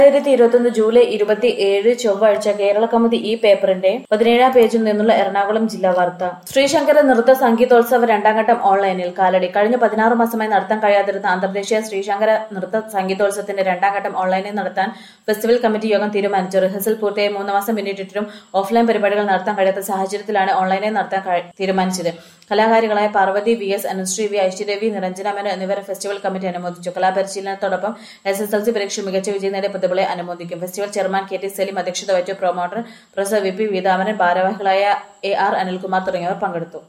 രണ്ടായിരത്തി ഇരുപത്തൊന്ന് ജൂലൈ ഇരുപത്തി ഏഴ് ചൊവ്വാഴ്ച കേരള കൗമുദി ഈ പേപ്പറിന്റെ പതിനേഴാം പേജിൽ നിന്നുള്ള എറണാകുളം ജില്ലാ വാർത്ത ശ്രീശങ്കര നൃത്ത സംഗീതോത്സവ രണ്ടാം ഘട്ടം ഓൺലൈനിൽ കാലടി കഴിഞ്ഞ പതിനാറ് മാസമായി നടത്താൻ കഴിയാതിരുന്ന അന്തർദേശീയ ശ്രീശങ്കര നൃത്ത സംഗീതോത്സവത്തിന്റെ രണ്ടാം ഘട്ടം ഓൺലൈനിൽ നടത്താൻ ഫെസ്റ്റിവൽ കമ്മിറ്റി യോഗം തീരുമാനിച്ചു റിഹേഴ്സൽ പൂർത്തിയായി മൂന്ന് മാസം പിന്നിട്ടിട്ടും ഓഫ്ലൈൻ പരിപാടികൾ നടത്താൻ കഴിയാത്ത സാഹചര്യത്തിലാണ് ഓൺലൈനിൽ നടത്താൻ കഴി- തീരുമാനിച്ചത് കലാകാരികളായ Parvathy V S Anusree V Aishwarya V Niranjana Menon എന്നിവരെ ഫെസ്റ്റിവൽ കമ്മിറ്റി അനുമോദിച്ചു കലാപരിശീലനത്തോടൊപ്പം എസ് എസ് എൽ സി പരീക്ഷ മികച്ച വിജയം നേടിയ പ്രതിഭകളെ അനുമോദിക്കും festival chairman K T Saleem അധ്യക്ഷത വഹിച്ചു promoter professor V P Veethamaran ഭാരവാഹികളായ എ ആർ അനിൽകുമാർ തുടങ്ങിയവർ പങ്കെടുത്തു